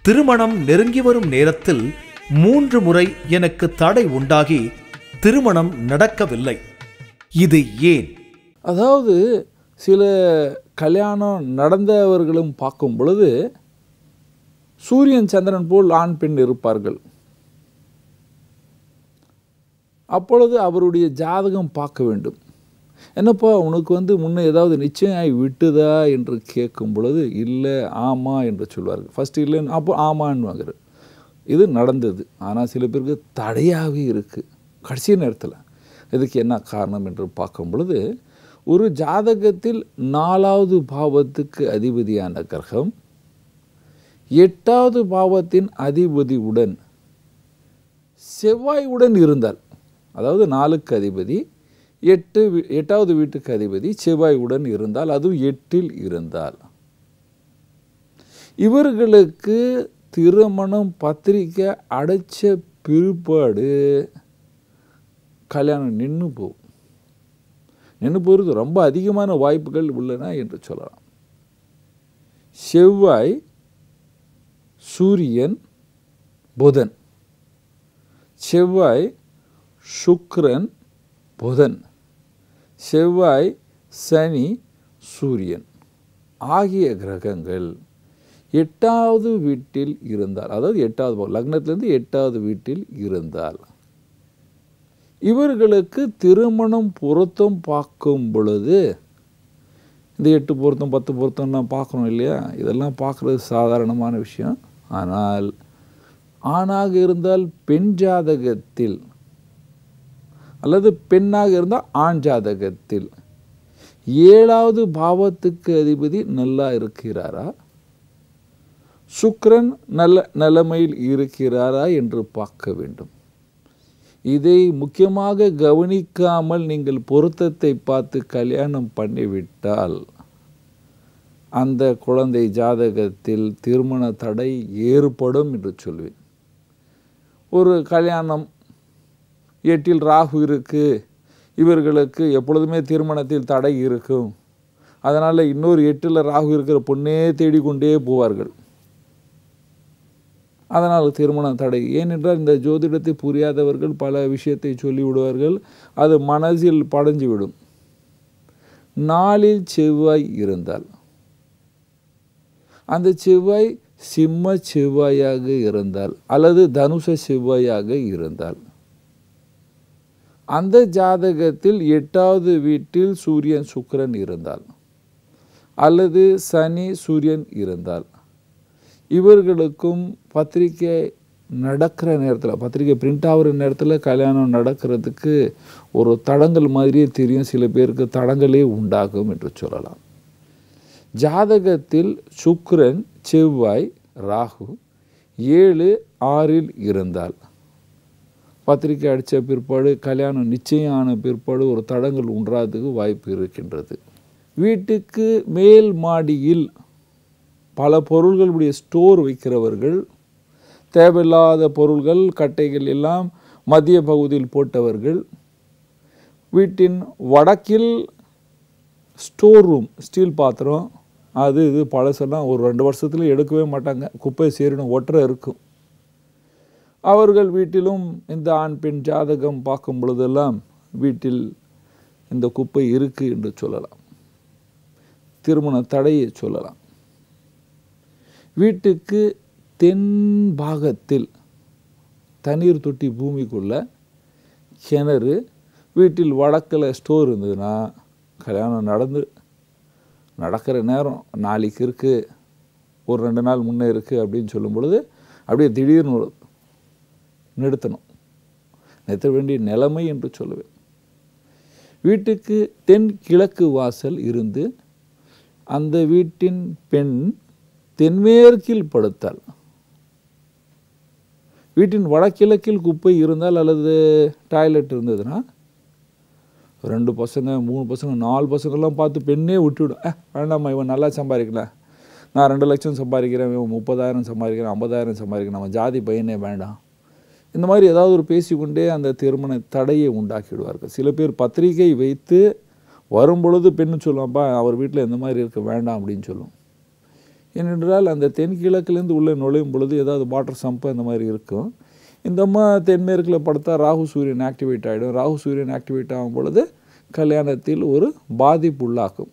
திருமணம் நெருங்கி வரும் நேரத்தில் மூன்று முறை எனக்கு தடை உண்டாகி திருமணம் நடக்கவில்லை இது ஏன் அதாவது சில கல்யாணம் நடந்தவர்களும் பார்க்கும் பொழுது சூரியன் சந்திரன் போல் ஆண் பெண் இருப்பார்கள் அப்பொழுது அவருடைய ஜாதகம் பார்க்க வேண்டும் என்னப்பா உனக்கு வந்து முன்ன ஏதாவது நிச்சயம் ஆகி விட்டுதா என்று கேட்கும் பொழுது இல்லை ஆமாம் என்று சொல்வார்கள் ஃபஸ்ட்டு இல்லைன்னு அப்போ ஆமான்னு இது நடந்தது ஆனால் சில பேருக்கு தடையாகவே இருக்குது கடைசி நேரத்தில் இதுக்கு என்ன காரணம் என்று பார்க்கும் பொழுது ஒரு ஜாதகத்தில் நாலாவது பாவத்துக்கு அதிபதியான கிரகம் எட்டாவது பாவத்தின் அதிபதியுடன் செவ்வாயுடன் இருந்தால் அதாவது நாலுக்கு அதிபதி எட்டு வீ- எட்டாவது வீட்டுக்கு அதிபதி செவ்வாயுடன் இருந்தால் அதுவும் எட்டில் இருந்தால் இவர்களுக்கு திருமணம் பத்திரிக்கை அடைச்ச பிற்பாடு கல்யாணம் நின்று போகும் நின்று போகிறது ரொம்ப அதிகமான வாய்ப்புகள் உள்ளன என்று சொல்லலாம் செவ்வாய் சூரியன் புதன் செவ்வாய் சுக்கிரன் புதன் செவ்வாய் சனி சூரியன் ஆகிய கிரகங்கள் எட்டாவது வீட்டில் இருந்தால் அதாவது எட்டாவது பாவம், லக்னத்திலிருந்து எட்டாவது வீட்டில் இருந்தால் இவர்களுக்கு திருமணம் பொருத்தம் பார்க்கும் பொழுது இந்த எட்டு பொருத்தம் பத்து பொருத்தம்லாம் பார்க்கணும் இல்லையா இதெல்லாம் பார்க்குறது சாதாரணமான விஷயம் ஆனால் ஆணாக இருந்தால் பெண் ஜாதகத்தில் அல்லது பெண்ணாக இருந்தால் ஆண் ஜாதகத்தில் ஏழாவது பாவத்துக்கு அதிபதி நல்லா இருக்கிறாரா சுக்கிரன் நல்ல நிலைமையில் இருக்கிறாரா என்று பார்க்க வேண்டும் இதை முக்கியமாக கவனிக்காமல் நீங்கள் பொருத்தத்தை பார்த்து கல்யாணம் பண்ணிவிட்டால் அந்த குழந்தை ஜாதகத்தில் திருமண தடை ஏற்படும் என்று சொல்வேன் ஒரு கல்யாணம் எட்டில் ராகு இருக்கு இவர்களுக்கு எப்பொழுதுமே திருமணத்தில் தடை இருக்கும் அதனால் இன்னொரு எட்டில் ராகு இருக்கிற பொண்ணே தேடிக்கொண்டே போவார்கள் அதனால் திருமண தடை ஏனென்றால் இந்த ஜோதிடத்தை புரியாதவர்கள் பல விஷயத்தை சொல்லிவிடுவார்கள் அது மனதில் படைஞ்சு விடும் நாளில் செவ்வாய் இருந்தால் அந்த செவ்வாய் சிம்ம செவ்வாயாக இருந்தால் அல்லது தனுச செவ்வாயாக இருந்தால் அந்த ஜாதகத்தில் எட்டாவது வீட்டில் சூரியன் சுக்கிரன் இருந்தால் அல்லது சனி சூரியன் இருந்தால் இவர்களுக்கும் பத்திரிக்கை நடக்கிற நேரத்தில் பத்திரிக்கை பிரிண்ட் ஆகிற நேரத்தில் கல்யாணம் நடக்கிறதுக்கு ஒரு தடங்கள் மாதிரியே தெரியும் சில பேருக்கு தடங்களே உண்டாகும் என்று சொல்லலாம் ஜாதகத்தில் சுக்கிரன் செவ்வாய் ராகு ஏழு ஆறில் இருந்தால் பத்திரிக்கை அடித்த பிற்பாடு கல்யாணம் நிச்சயம் ஆன பிற்பாடு ஒரு தடங்கள் உண்டாகிறதுக்கு வாய்ப்பு இருக்கின்றது வீட்டுக்கு மேல் மாடியில் பல பொருள்களுடைய ஸ்டோர் வைக்கிறவர்கள் தேவையில்லாத பொருள்கள் கட்டைகள் எல்லாம் மத்திய பகுதியில் போட்டவர்கள் வீட்டின் வடக்கில் ஸ்டோர் ரூம் ஸ்டீல் பாத்திரம் அது இது பழசெல்லாம் ஒரு ரெண்டு வருஷத்துல எடுக்கவே மாட்டாங்க குப்பை சேரிடும் ஒற்றை இருக்கும் அவர்கள் வீட்டிலும் இந்த ஆண் பெண் ஜாதகம் பார்க்கும் பொழுதெல்லாம் வீட்டில் இந்த குப்பை இருக்கு என்று சொல்லலாம் திருமண தடையை சொல்லலாம் வீட்டுக்கு தென் பாகத்தில் தண்ணீர் தொட்டி பூமிக்குள்ள கிணறு வீட்டில் வடக்கில் ஸ்டோர் இருந்ததுன்னா கல்யாணம் நடந்து நடக்கிற நேரம் நாளைக்கு இருக்குது ஒரு ரெண்டு நாள் முன்னே இருக்குது அப்படின்னு சொல்லும் பொழுது அப்படியே திடீர்னு ஒரு நிறுத்தணும் நிறுத்த வேண்டிய நிலைமை என்று சொல்லுவேன் வீட்டுக்கு தென் கிழக்கு வாசல் இருந்து அந்த வீட்டின் பெண் தென்மேற்கில் படுத்தால் வீட்டின் வடகிழக்கில் குப்பை இருந்தால் அல்லது டாய்லெட் இருந்ததுன்னா ரெண்டு பசங்க மூணு பசங்க நாலு பசங்கள்லாம் பார்த்து பெண்ணே விட்டுவிடும் "அஹ், வேண்டாம்மா இவன் நல்லா சம்பாதிக்கல நான் ரெண்டு லட்சம் சம்பாதிக்கிறேன் இவன் முப்பதாயிரம் சம்பாதிக்கிறேன் ஐம்பதாயிரம் சம்பாதிக்கிறேன் நம்ம ஜாதி பையனே வேண்டாம் இந்த மாதிரி ஏதாவது ஒரு பேசிக்கொண்டே அந்த திருமண தடையை உண்டாக்கிடுவார்கள் சில பேர் பத்திரிகை வைத்து வரும் பொழுது பெண்ணு சொல்லுவாப்பா அவர் வீட்டில் இந்த மாதிரி இருக்க வேண்டாம் அப்படின்னு சொல்லும் ஏனென்றால் அந்த தென்கிழக்குலேருந்து உள்ளே நுழையும் பொழுது ஏதாவது வாட்டர் சம்பு அந்த மாதிரி இருக்கும் இந்த அம்மா தென்மேற்கில் படுத்தா ராகு சூரியன் ஆக்டிவேட் ஆகிடும் ராகு சூரியன் ஆக்டிவேட் ஆகும் பொழுது கல்யாணத்தில் ஒரு பாதிப்பு உள்ளாக்கும்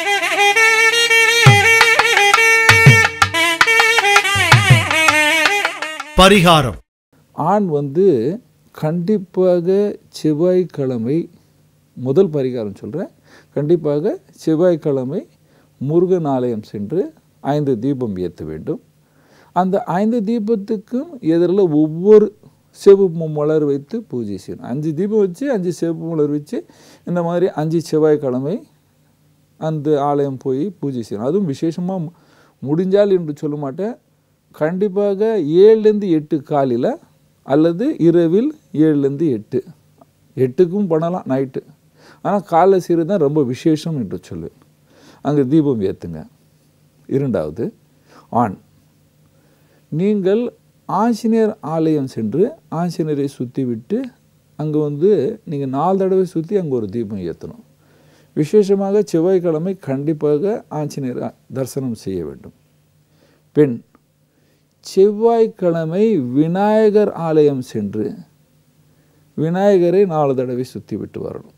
பரிகாரம் ஆண் வந்து கண்டிப்பாக செவ்வாய்க்கிழமை முதல் பரிகாரம் சொல்கிறேன் கண்டிப்பாக செவ்வாய்க்கிழமை முருகன் ஆலயம் சென்று ஐந்து தீபம் ஏற்ற வேண்டும் அந்த ஐந்து தீபத்துக்கும் எதிரில் ஒவ்வொரு செவப்பு மலர் வைத்து பூஜை செய்யணும் அஞ்சு தீபம் வச்சு அஞ்சு செவப்பு மலர் வச்சு இந்த மாதிரி அஞ்சு செவ்வாய்க்கிழமை அந்த ஆலயம் போய் பூஜை செய்யணும் அதுவும் விசேஷமாக முடிஞ்சால் என்று சொல்ல மாட்டேன் கண்டிப்பாக ஏழுலேருந்து எட்டு காலையில் அல்லது இரவில் ஏழுலேருந்து எட்டு எட்டுக்கும் பண்ணலாம் நைட்டு ஆனால் காலைல செய்கிறது தான் ரொம்ப விசேஷம் என்று சொல்லுவேன் அங்கே தீபம் ஏற்றுங்க இரண்டாவது ஆண் நீங்கள் ஆஞ்சநேயர் ஆலயம் சென்று ஆஞ்சநேயரை சுற்றி விட்டு அங்கே வந்து நீங்கள் நாலு தடவை சுற்றி அங்கே ஒரு தீபம் ஏற்றணும் விசேஷமாக செவ்வாய்க்கிழமை கண்டிப்பாக ஆஞ்சநேயர் தரிசனம் செய்ய வேண்டும் பெண் செவ்வாய்க்கிழமை விநாயகர் ஆலயம் சென்று விநாயகரை நாலு தடவை சுற்றி விட்டு வரணும்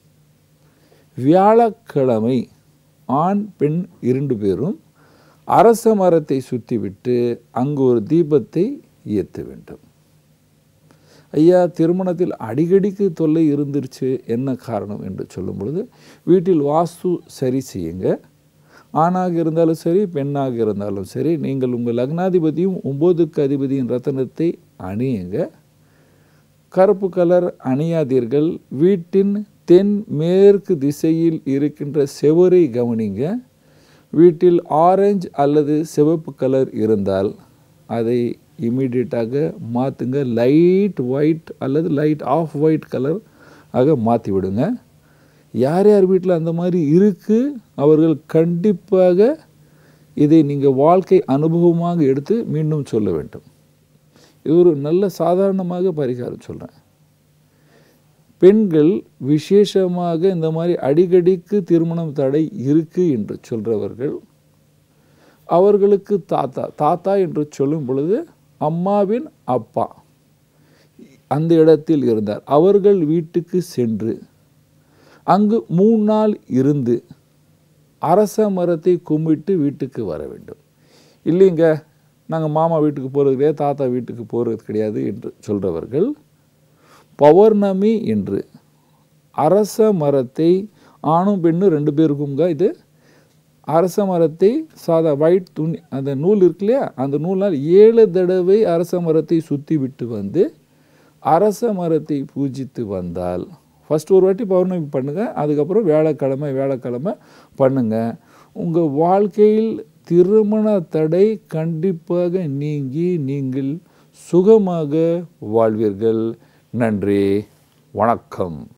வியாழக்கிழமை ஆண் பெண் இரண்டு பேரும் அரச மரத்தை சுற்றி விட்டு அங்கு ஒரு தீபத்தை ஏற்ற வேண்டும் ஐயா திருமணத்தில் அடிக்கடிக்கு தொல்லை இருந்துருச்சு என்ன காரணம் என்று சொல்லும் பொழுது வீட்டில் வாஸ்து சரி செய்யுங்க ஆணாக இருந்தாலும் சரி பெண்ணாக இருந்தாலும் சரி நீங்கள் உங்கள் லக்னாதிபதியும் ஒம்போதுக்கு அதிபதியின் ரத்தனத்தை அணியுங்க கருப்பு கலர் அணியாதீர்கள் வீட்டின் தென் மேற்கு திசையில் இருக்கின்ற செவரை கவனிங்க வீட்டில் ஆரஞ்சு அல்லது சிவப்பு கலர் இருந்தால் அதை இமீடியட்டாக மாற்றுங்க லைட் ஒயிட் அல்லது லைட் ஆஃப் ஒயிட் கலர் ஆக மாற்றி விடுங்க யார் யார் வீட்டில் அந்த மாதிரி இருக்குது அவர்கள் கண்டிப்பாக இதை நீங்கள் வாழ்க்கை அனுபவமாக எடுத்து மீண்டும் சொல்ல வேண்டும் இது ஒரு நல்ல சாதாரணமாக பரிகாரம் சொல்கிறேன் பெண்கள் விசேஷமாக இந்த மாதிரி அடிக்கடிக்கு திருமணம் தடை இருக்கு என்று சொல்கிறவர்கள் அவர்களுக்கு தாத்தா தாத்தா என்று சொல்லும் பொழுது அம்மாவின் அப்பா அந்த இடத்தில் இருந்தார் அவர்கள் வீட்டுக்கு சென்று அங்கு மூணு நாள் இருந்து அரச மரத்தை கும்பிட்டு வீட்டுக்கு வர வேண்டும் இல்லைங்க நாங்கள் மாமா வீட்டுக்கு போகிறது கிடையாது தாத்தா வீட்டுக்கு போகிறது கிடையாது என்று சொல்கிறவர்கள் பௌர்ணமி என்று அரச மரத்தை ஆணும் பெண்ணும் ரெண்டு பேருக்குங்க இது அரச மரத்தை சாதா ஒயிட் துணி அந்த நூல் இருக்கு இல்லையா அந்த நூலால் ஏழு தடவை அரச மரத்தை சுற்றி விட்டு வந்து அரச மரத்தை பூஜித்து வந்தால் ஃபஸ்ட் ஒரு வாட்டி பௌர்ணமி பண்ணுங்கள் அதுக்கப்புறம் வியாழக்கிழமை வியாழக்கிழமை பண்ணுங்கள் உங்கள் வாழ்க்கையில் திருமண தடை கண்டிப்பாக நீங்கி நீங்கள் சுகமாக வாழ்வீர்கள் நன்றி வணக்கம்